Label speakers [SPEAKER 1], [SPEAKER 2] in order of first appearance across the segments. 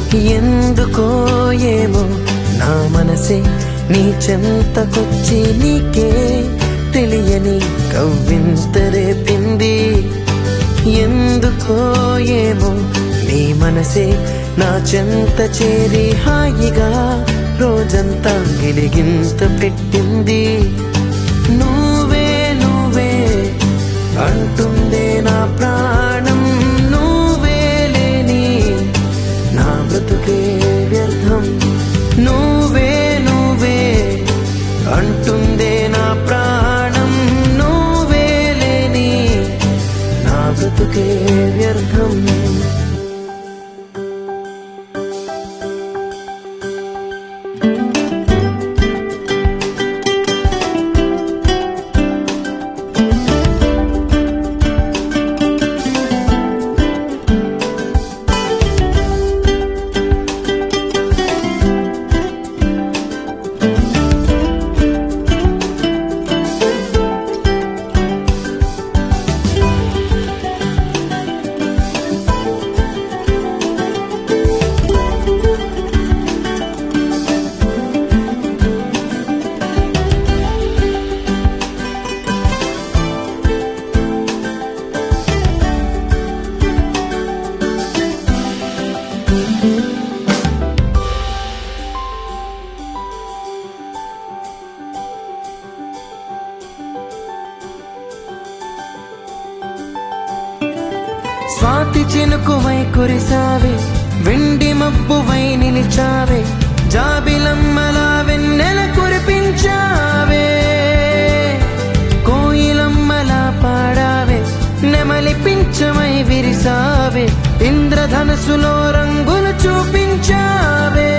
[SPEAKER 1] ఎందుకో ఏమో నా మనసే నీ చెంతకొచ్చి నీకే తెలియని కవ్వింత రేపింది ఎందుకో ఏమో నీ మనసే నా చెంత చేరి హాయిగా రోజంతా గిలిగింత పెట్టింది నువ్వే నువ్వే అంటుందే నా ప్రాణం నువ్వే లేని నా బ్రతుకే వ్యర్థం నువ్వే నువ్వే అంటుందే నా ప్రాణం నువ్వే లేని నా బ్రతుకే వ్యర్థం స్వాతి చినుకువై కురిసావే వెండి మబ్బువై నిలిచావే జాబిలమ్మలా వెన్నెల కురిపించావే కోయిలమ్మలా పాడావే నెమలి పించమై విరిసావే ఇంద్రధనసులో రంగులు చూపించావే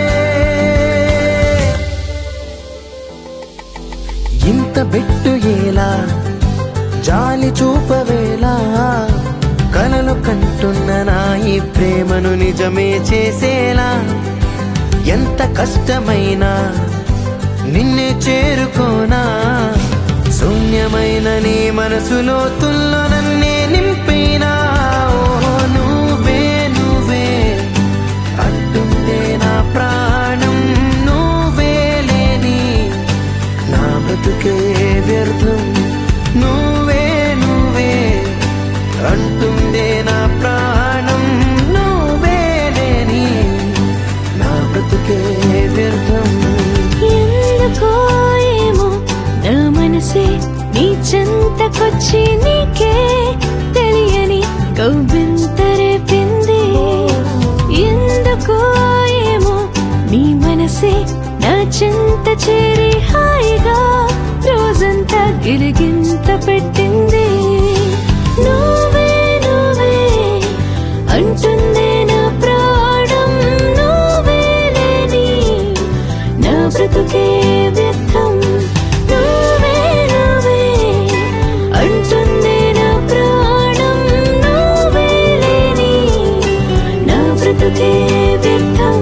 [SPEAKER 1] ఇంత బెట్టు ఏలా జాలి చూపవేలా కలలు కంటున్న నా ఈ ప్రేమను నిజమే చేసేలా ఎంత కష్టమైనా నిన్నే చేరుకోనా శూన్యమైన నీ మనసులో తుల్లో నన్నే నింపినా ఓ నువ్వే నువ్వే అంటుందే నా ప్రాణం నువ్వే లేని నా బ్రతుకే వ్యర్థం నువ్వే నువ్వే అంటుందే నా ప్రాణం నువ్వే లేని నా బ్రతుకే వ్యర్థం
[SPEAKER 2] ఎందుకో ఏమో నా మనసే నీ చెంతకొచ్చి నీకే తెలియని కవ్వింత రేపింది ఎందుకో ఏమో నీ మనసే నా చెంత చేరి హాయిగా రోజంతా గిలిగింత పెట్టింది నువ్వే నువ్వే అంటుందే నా ప్రాణం నువ్వే లేని నా బ్రతుకే వ్యర్థం నువ్వే నువ్వే అంటుందే నా ప్రాణం నువ్వే లేని నా బ్రతుకే వ్యర్థం